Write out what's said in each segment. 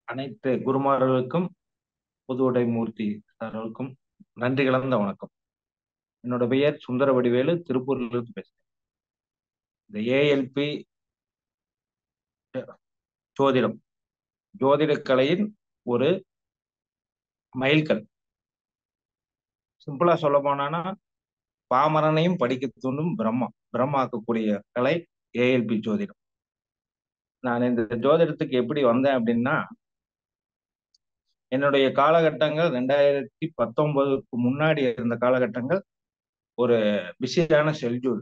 அனைத்து குருமார்களுக்கும் புதுவுடை மூர்த்தி சார்களுக்கும் நன்றி கலந்த வணக்கம் என்னோட பெயர் சுந்தர வடிவேலு திருப்பூர்ல இருந்து பேசுறேன் இந்த ஏஎல்பி ஜோதிடம் ஜோதிட கலையின் ஒரு மைல்கல் சிம்பிளா சொல்ல போனான்னா பாமரனையும் படிக்க தூண்டும் பிரம்மா பிரம்மாக்கக்கூடிய கலை ஏஎல்பி ஜோதிடம் நான் இந்த ஜோதிடத்துக்கு எப்படி வந்தேன் அப்படின்னா என்னுடைய காலகட்டங்கள் ரெண்டாயிரத்தி பத்தொன்பதுக்கு முன்னாடி இருந்த காலகட்டங்கள் ஒரு பிஸியான ஷெட்யூல்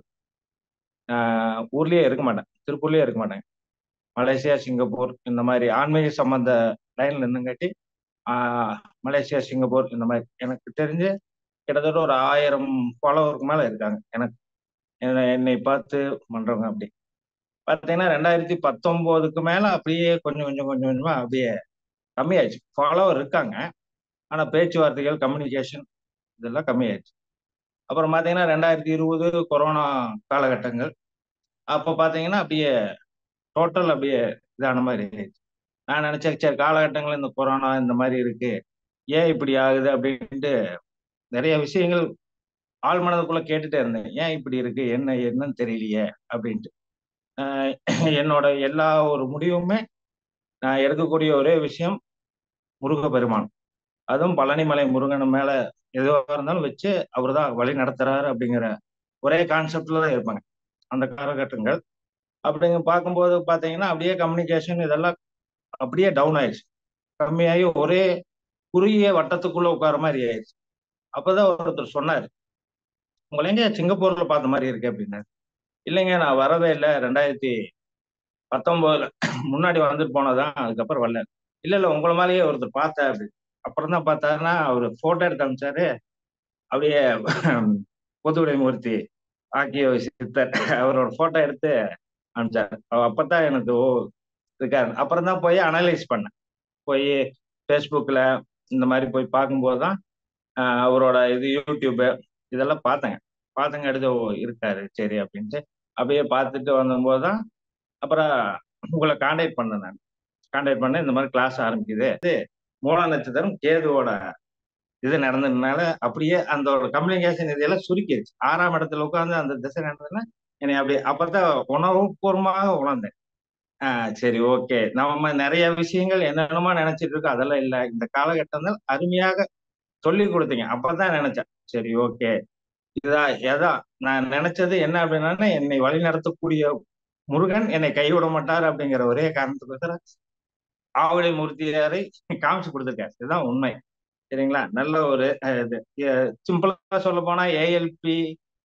ஊர்லயே இருக்க மாட்டேன் திருப்பூர்லயே இருக்க மாட்டேன் மலேசியா சிங்கப்பூர் இந்த மாதிரி ஆன்மீக சம்பந்த லைன்ல இருந்துங்காட்டி மலேசியா சிங்கப்பூர் இந்த மாதிரி எனக்கு தெரிஞ்சு கிட்டத்தட்ட ஒரு ஆயிரம் ஃபாலோவருக்கு மேல இருக்காங்க எனக்கு என்னை பார்த்து பண்றவங்க அப்படி பார்த்தீங்கன்னா ரெண்டாயிரத்தி பத்தொன்பதுக்கு மேல அப்படியே கொஞ்சம் கொஞ்சம் கொஞ்சம் கொஞ்சமா அப்படியே கம்மியாயிடுச்சு ஃபாலோவர் இருக்காங்க ஆனா பேச்சுவார்த்தைகள் கம்யூனிகேஷன் இதெல்லாம் கம்மியாயிடுச்சு அப்புறம் பார்த்தீங்கன்னா ரெண்டாயிரத்தி இருபது கொரோனா காலகட்டங்கள் அப்போ பார்த்தீங்கன்னா அப்படியே டோட்டல் அப்படியே இதான மாதிரி ஆயிடுச்சு நான் நினைச்சேன் சரி காலகட்டங்கள் இந்த கொரோனா இந்த மாதிரி இருக்கு ஏன் இப்படி ஆகுது அப்படின்ட்டு நிறைய விஷயங்கள் ஆள் மனதுக்குள்ள கேட்டுட்டே இருந்தேன் ஏன் இப்படி இருக்கு என்ன என்னன்னு தெரியலையே அப்படின்ட்டு என்னோட எல்லா ஒரு முடிவுமே நான் எடுக்கக்கூடிய ஒரே விஷயம் முருக பெருமான் அதுவும் பழனிமலை முருகன் மேல எதுவாக இருந்தாலும் வச்சு அவர் தான் வழி நடத்துறாரு அப்படிங்கிற ஒரே கான்செப்ட்ல தான் இருப்பாங்க அந்த காலகட்டங்கள் அப்படிங்க பார்க்கும்போது பார்த்தீங்கன்னா அப்படியே கம்யூனிகேஷன் இதெல்லாம் அப்படியே டவுன் ஆயிடுச்சு கம்மியாகி ஒரே குறுகிய வட்டத்துக்குள்ள உட்கார மாதிரி ஆயிடுச்சு அப்போதான் ஒருத்தர் சொன்னார் உங்களை எங்க சிங்கப்பூர்ல பார்த்த மாதிரி இருக்கு அப்படின்னாரு இல்லைங்க நான் வரவே இல்லை ரெண்டாயிரத்தி பத்தொன்பதுல முன்னாடி வந்துட்டு போனதான் அதுக்கப்புறம் வரல இல்ல இல்ல உங்களை மாதிரியே ஒருத்தர் பார்த்தேன் அப்படி அப்புறம் தான் பார்த்தாருன்னா அவர் போட்டோ எடுத்து அமிச்சாரு அப்படியே பொதுவுடை மூர்த்தி ஆக்கிய சித்தர் அவரோட போட்டோ எடுத்து அனுப்பிச்சாரு அப்பதான் எனக்கு ஓ இருக்காரு அப்புறம் தான் போய் அனலைஸ் பண்ணேன் போய் ஃபேஸ்புக்கில் இந்த மாதிரி போய் பார்க்கும்போது தான் அவரோட இது யூடியூப்பு இதெல்லாம் பார்த்தேங்க பார்த்தங்க எடுத்து ஓ இருக்காரு சரி அப்படின்ட்டு அப்படியே பார்த்துட்டு வந்தபோது தான் அப்புறம் உங்களை கான்டாக்ட் பண்ணேன் நான் கான்டாக்ட் பண்ண இந்த மாதிரி கிளாஸ் ஆரம்பிக்குது இது மூணாம் நட்சத்திரம் கேதுவோட இது நடந்ததுனால அப்படியே அந்த ஒரு கம்யூனிகேஷன் இதெல்லாம் சுருக்கிடுச்சு ஆறாம் இடத்துல உட்காந்து அந்த திசை நடந்ததுன்னா என்னை அப்படி அப்பதான் உணர்வுபூர்வமாக உணர்ந்தேன் ஆஹ் சரி ஓகே நம்ம நிறைய விஷயங்கள் என்னென்னமா நினைச்சிட்டு இருக்கோம் அதெல்லாம் இல்லை இந்த காலகட்டங்கள் அருமையாக சொல்லி கொடுத்தீங்க அப்பதான் நினைச்சேன் சரி ஓகே இதா எதா நான் நினைச்சது என்ன அப்படின்னா என்னை வழி நடத்தக்கூடிய முருகன் என்னை கைவிட மாட்டார் அப்படிங்கிற ஒரே காரணத்துக்கு ஆவலை மூர்த்தியாரை காமிச்சு கொடுத்துருக்காரு இதுதான் உண்மை சரிங்களா நல்ல ஒரு இது சிம்பிளா சொல்ல போனா ஏஎல்பி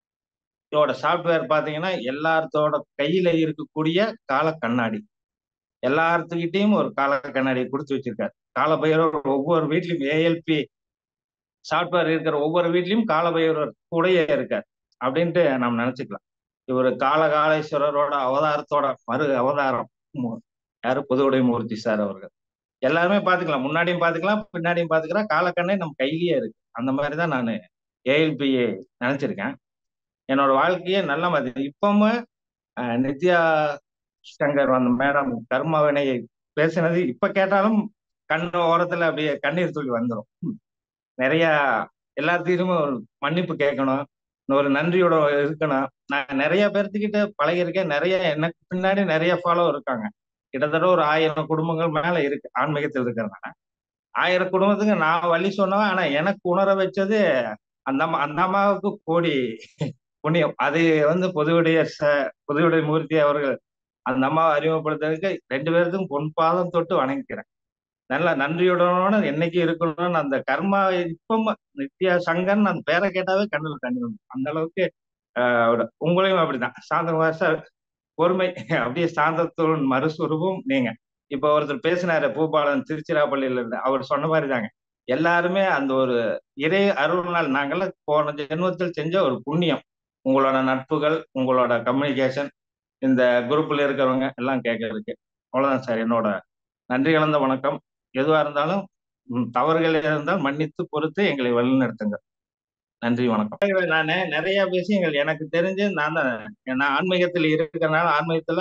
யோட சாஃப்ட்வேர் பாத்தீங்கன்னா எல்லாத்தோட கையில இருக்கக்கூடிய கால கண்ணாடி எல்லாத்துக்கிட்டையும் ஒரு கால கண்ணாடி கொடுத்து வச்சிருக்காரு கால பைரவர் ஒவ்வொரு வீட்லயும் ஏஎல்பி சாஃப்ட்வேர் இருக்கிற ஒவ்வொரு வீட்லயும் கால பைரவர் கூடயே இருக்கார் அப்படின்ட்டு நம்ம நினைச்சுக்கலாம் இவர் காலகாலேஸ்வரரோட அவதாரத்தோட மறு அவதாரம் யாரு புதுவுடை மூர்த்தி சார் அவர்கள் எல்லாருமே பாத்துக்கலாம் முன்னாடியும் பாத்துக்கலாம் பின்னாடியும் பாத்துக்கலாம் காலக்கண்ணே நம்ம கையிலேயே இருக்கு அந்த மாதிரிதான் நான் ஏஎல்பியை நினைச்சிருக்கேன் என்னோட வாழ்க்கையே நல்ல மாதிரி இப்பவும் நித்யா சங்கர் அந்த மேடம் கர்மவினையை பேசினது இப்ப கேட்டாலும் கண் ஓரத்துல அப்படியே கண்ணீர் துளி வந்துடும் நிறைய எல்லாத்தையும் மன்னிப்பு கேட்கணும் ஒரு நன்றியோட இருக்கணும் நான் நிறைய பேர்த்துக்கிட்ட பழகிருக்கேன் நிறைய எனக்கு பின்னாடி நிறைய ஃபாலோ இருக்காங்க கிட்டத்தட்ட ஒரு ஆயிரம் குடும்பங்கள் மேல இருக்கு ஆன்மீகத்தில் இருக்கிறதுனால ஆயிரம் குடும்பத்துக்கு நான் வழி சொன்னவன் ஆனா எனக்கு உணர வச்சது அந்த அம்மா அந்த அம்மாவுக்கு கோடி புண்ணியம் அது வந்து பொதுவுடைய பொதுவுடைய மூர்த்தி அவர்கள் அந்த அம்மாவை அறிமுகப்படுத்துறதுக்கு ரெண்டு பேருக்கும் பொன் பாதம் தொட்டு வணங்கிக்கிறேன் நல்ல நன்றியுடனோட என்னைக்கு இருக்கணும்னு அந்த கர்மா இப்போ நித்யா சங்கன் அந்த பேரை கேட்டாவே கண்ணில் தண்ணி வந்து அந்த அளவுக்கு உங்களையும் அப்படிதான் சாந்த சார் பொறுமை அப்படியே சாந்தத்துடன் மறுசுரூபம் நீங்க இப்ப ஒருத்தர் பேசினாரு பூபாலன் திருச்சிராப்பள்ளியில இருந்து அவர் சொன்ன மாதிரி தாங்க எல்லாருமே அந்த ஒரு இறை அருள்நாள் நாங்கெல்லாம் போன ஜென்மத்தில் செஞ்ச ஒரு புண்ணியம் உங்களோட நட்புகள் உங்களோட கம்யூனிகேஷன் இந்த குரூப்ல இருக்கிறவங்க எல்லாம் கேட்கறதுக்கு அவ்வளவுதான் சார் என்னோட நன்றி கலந்த வணக்கம் எதுவா இருந்தாலும் தவறுகள் இருந்தால் மன்னித்து பொறுத்து எங்களை வழிநடத்துங்க நன்றி வணக்கம் நான் நிறைய விஷயங்கள் எனக்கு தெரிஞ்சு நான் தான் நான் ஆன்மீகத்தில் இருக்கிறனால ஆன்மீகத்துல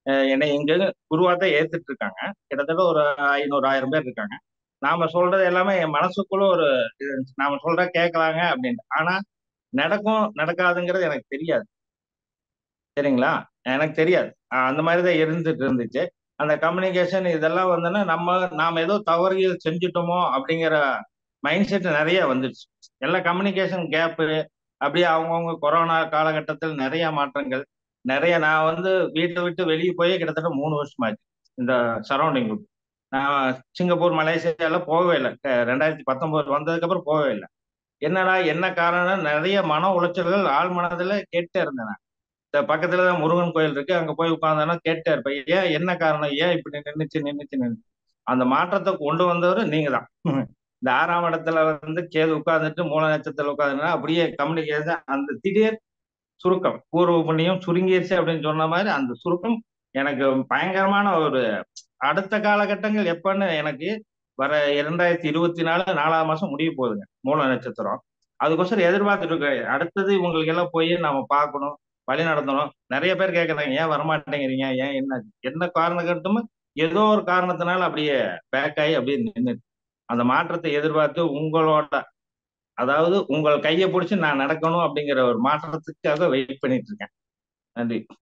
அஹ் என்னை இங்க குருவாத்தான் ஏத்துட்டு இருக்காங்க கிட்டத்தட்ட ஒரு ஐநூறு ஆயிரம் பேர் இருக்காங்க நாம சொல்றது எல்லாமே என் மனசுக்குள்ள ஒரு இது இருந்துச்சு. நாம சொல்ற கேட்கலாங்க அப்படின்ட்டு ஆனா நடக்கும் நடக்காதுங்கிறது எனக்கு தெரியாது சரிங்களா எனக்கு தெரியாது அஹ் அந்த மாதிரி தான் இருந்துட்டு இருந்துச்சு அந்த கம்யூனிகேஷன் இதெல்லாம் வந்துன்னா நம்ம நாம ஏதோ தவறு செஞ்சுட்டோமோ அப்படிங்கிற மைண்ட் செட் நிறைய வந்துடுச்சு எல்லா கம்யூனிகேஷன் கேப்பு அப்படியே அவங்கவுங்க கொரோனா காலகட்டத்தில் நிறைய மாற்றங்கள் நிறைய நான் வந்து வீட்டை விட்டு வெளியே போய் கிட்டத்தட்ட மூணு வருஷம் ஆச்சு இந்த சரௌண்டிங் நான் சிங்கப்பூர் மலேசியா எல்லாம் போகவே இல்லை க- ரெண்டாயிரத்தி பத்தொன்பது வந்ததுக்கு அப்புறம் போகவே இல்லை என்னடா என்ன காரணம் நிறைய மன உளைச்சல்கள் ஆள் மனதில் கேட்டே இருந்தேன் நான். இந்த பக்கத்துல தான் முருகன் கோயில் இருக்கு அங்க போய் உட்கார்ந்தேன்னா கேட்டே இருப்பேன் ஏன் என்ன காரணம் ஏன் இப்படி நின்னுச்சு நின்னுச்சு நின்று அந்த மாற்றத்தை கொண்டு வந்தவர் நீங்க தான் இந்த ஆறாம் இடத்துல வந்து கேது உட்கார்ந்துட்டு மூல நட்சத்திரத்துல உட்கார்ந்துனா அப்படியே கம்யூனிகேஷன் அந்த திடீர் சுருக்கம் பூர்வ புண்ணியம் சுருங்கிருச்சு அப்படின்னு சொன்ன மாதிரி அந்த சுருக்கம் எனக்கு பயங்கரமான ஒரு அடுத்த காலகட்டங்கள் எப்பன்னு எனக்கு வர இரண்டாயிரத்தி இருபத்தி நாலு நாலாம் மாசம் முடிய போகுதுங்க மூல நட்சத்திரம் அதுக்கோசரம் எதிர்பார்த்துட்டு இருக்கேன் அடுத்தது இவங்களுக்கு எல்லாம் போய் நாம பார்க்கணும் வழி நடத்தணும் நிறைய பேர் கேட்கறாங்க ஏன் வரமாட்டேங்கிறீங்க ஏன் என்ன என்ன காரணம் கட்டுமோ ஏதோ ஒரு காரணத்தினால அப்படியே பேக் ஆகி அப்படியே நின்று அந்த மாற்றத்தை எதிர்பார்த்து உங்களோட அதாவது உங்கள் கையை பிடிச்சி நான் நடக்கணும் அப்படிங்கிற ஒரு மாற்றத்துக்காக வெயிட் பண்ணிட்டு இருக்கேன் நன்றி